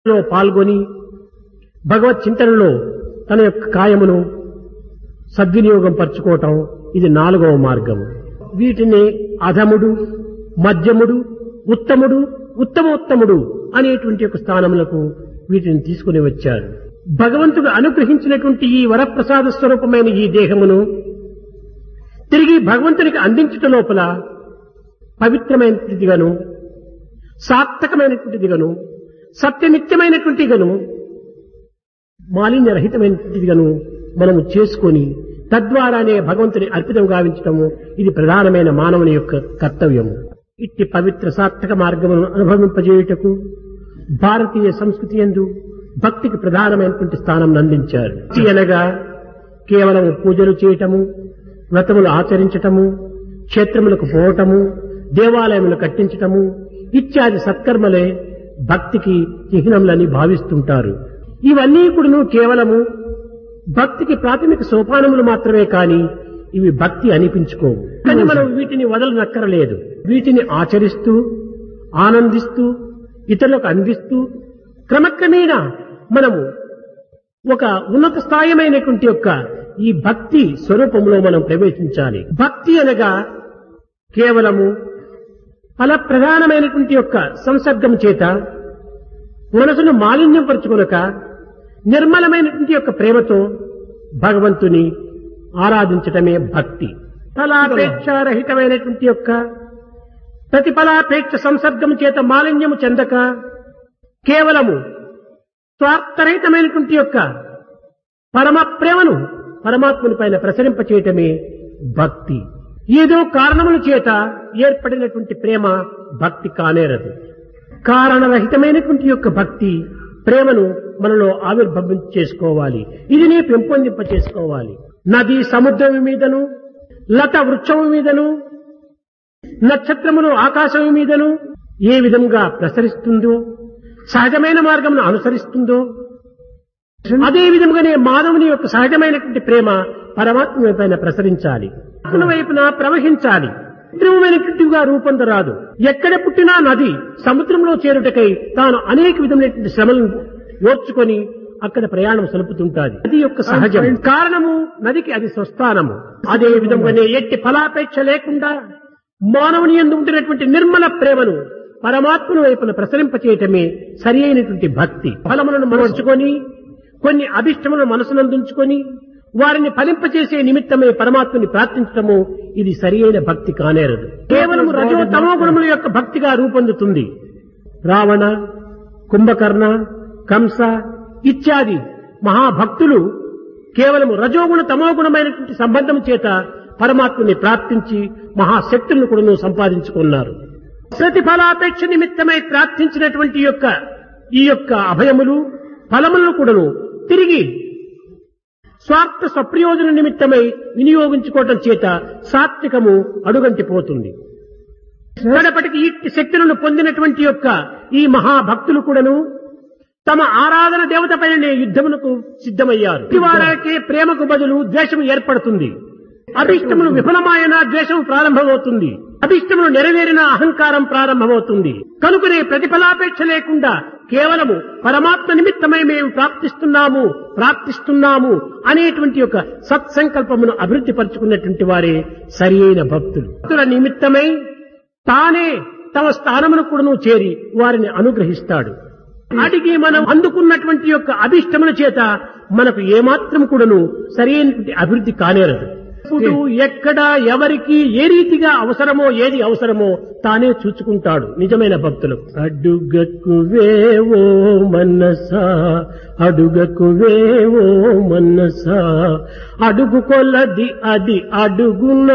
లో పాల్గొని భగవత్ చింతనలో తన యొక్క కాయమును సద్వినియోగం పరచుకోవటం ఇది నాలుగవ మార్గం వీటిని అధముడు మధ్యముడు ఉత్తముడు ఉత్తమోత్తముడు అనేటువంటి ఒక స్థానములకు వీటిని తీసుకుని వచ్చారు భగవంతుడు అనుగ్రహించినటువంటి ఈ వరప్రసాద స్వరూపమైన ఈ దేహమును తిరిగి భగవంతునికి అందించుట లోపల పవిత్రమైనటువంటిదిగాను సార్థకమైనటువంటిదిగాను సత్యనిత్యమైనటువంటిగాను మాలిన్యరహితమైనటువంటిదిగాను మనము చేసుకొని తద్వారానే భగవంతుని అర్పితం గావించటము ఇది ప్రధానమైన మానవుని యొక్క కర్తవ్యము ఇట్టి పవిత్ర సార్థక మార్గమును అనుభవింపజేయుటకు భారతీయ సంస్కృతి ఎందు భక్తికి ప్రధానమైనటువంటి స్థానం అందించారు భక్తి అనగా కేవలం పూజలు చేయటము వ్రతములు ఆచరించటము క్షేత్రములకు పోవటము దేవాలయములు కట్టించటము ఇత్యాది సత్కర్మలే భక్తికి చిహ్నములని భావిస్తుంటారు ఇవన్నీ కూడాను కేవలము భక్తికి ప్రాథమిక సోపానములు మాత్రమే కాని ఇవి భక్తి అనిపించుకోవు కానీ మనం వీటిని వదలనక్కరలేదు వీటిని ఆచరిస్తూ ఆనందిస్తూ ఇతరులకు అందిస్తూ క్రమక్రమేణా మనము ఒక ఉన్నత స్థాయిమైనటువంటి యొక్క ఈ భక్తి స్వరూపంలో మనం ప్రవేశించాలి భక్తి అనగా కేవలము ఫల ప్రధానమైనటువంటి యొక్క సంసర్గం చేత మనసును మాలిన్యం పరుచుకొనక నిర్మలమైనటువంటి యొక్క ప్రేమతో భగవంతుని ఆరాధించటమే భక్తి ఫలాపేక్షారహితమైనటువంటి యొక్క ప్రతిఫలాపేక్ష సంసర్గం చేత మాలిన్యము చెందక కేవలము స్వార్థరహితమైనటువంటి యొక్క పరమ ప్రేమను పరమాత్ముని పైన ప్రసరింపచేయటమే భక్తి ఏదో కారణముల చేత ఏర్పడినటువంటి ప్రేమ భక్తి కానేరదు కారణరహితమైనటువంటి యొక్క భక్తి ప్రేమను మనలో ఆవిర్భవం చేసుకోవాలి ఇది నీ పెంపొందింప చేసుకోవాలి నది సముద్రం మీదను లత వృక్షము మీదను నక్షత్రములు ఆకాశము మీదను ఏ విధంగా ప్రసరిస్తుందో సహజమైన మార్గమును అనుసరిస్తుందో అదే విధంగానే మానవుని యొక్క సహజమైనటువంటి ప్రేమ పరమాత్మ పైన ప్రసరించాలి అతని వైపున ప్రవహించాలి కృత్రిమమైనటువంటిగా రూపొందరాదు ఎక్కడ పుట్టినా నది సముద్రంలో చేరుటకై తాను అనేక విధమైనటువంటి శ్రమలను ఓర్చుకొని అక్కడ ప్రయాణం సలుపుతుంటాది నది యొక్క సహజం కారణము నదికి అది స్వస్థానము అదే విధంగానే ఎట్టి ఫలాపేక్ష లేకుండా మానవుని ఎందు ఉంటున్నటువంటి నిర్మల ప్రేమను పరమాత్మను వైపున ప్రసరింపచేయటమే సరి అయినటువంటి భక్తి ఫలములను మనర్చుకొని కొన్ని అభిష్టములను మనసునందుంచుకొని వారిని ఫలింపచేసే నిమిత్తమే పరమాత్మని ప్రార్థించటము ఇది సరి అయిన భక్తి కానేరదు కేవలం రజో తమో గుణముల యొక్క భక్తిగా రూపొందుతుంది రావణ కుంభకర్ణ కంస ఇత్యాది మహాభక్తులు కేవలం రజోగుణ తమోగుణమైనటువంటి సంబంధం చేత పరమాత్మని ప్రార్థించి మహాశక్తులను కూడా సంపాదించుకున్నారు ప్రతిఫలాపేక్ష నిమిత్తమై ప్రార్థించినటువంటి యొక్క ఈ యొక్క అభయములు ఫలములను కూడాను తిరిగి స్వార్థ స్వప్రయోజన నిమిత్తమై వినియోగించుకోవటం చేత సాత్వికము అడుగంటిపోతుంది కడపటికి ఇట్టి శక్తులను పొందినటువంటి యొక్క ఈ మహాభక్తులు కూడాను తమ ఆరాధన దేవత పైన యుద్ధమునకు సిద్ధమయ్యారు వారికి ప్రేమకు బదులు ద్వేషం ఏర్పడుతుంది అభిష్టములు విఫలమాయన ద్వేషం ప్రారంభమవుతుంది అభిష్టములు నెరవేరిన అహంకారం ప్రారంభమవుతుంది కనుకనే ప్రతిఫలాపేక్ష లేకుండా కేవలము పరమాత్మ నిమిత్తమై మేము ప్రాప్తిస్తున్నాము ప్రాప్తిస్తున్నాము అనేటువంటి ఒక సత్సంకల్పమును అభివృద్ధి పరుచుకున్నటువంటి వారే సరి అయిన భక్తులు భక్తుల నిమిత్తమై తానే తమ స్థానమును కూడాను చేరి వారిని అనుగ్రహిస్తాడు అడిగి మనం అందుకున్నటువంటి యొక్క అభిష్టముల చేత మనకు ఏమాత్రం కూడాను సరైనటువంటి అభివృద్ధి కానేరదు ఇప్పుడు ఎక్కడ ఎవరికి ఏ రీతిగా అవసరమో ఏది అవసరమో తానే చూచుకుంటాడు నిజమైన భక్తులు అడుగకు వేవో మనసా అడుగకు వేవో మనసా అడుగు కొలది అది అడుగున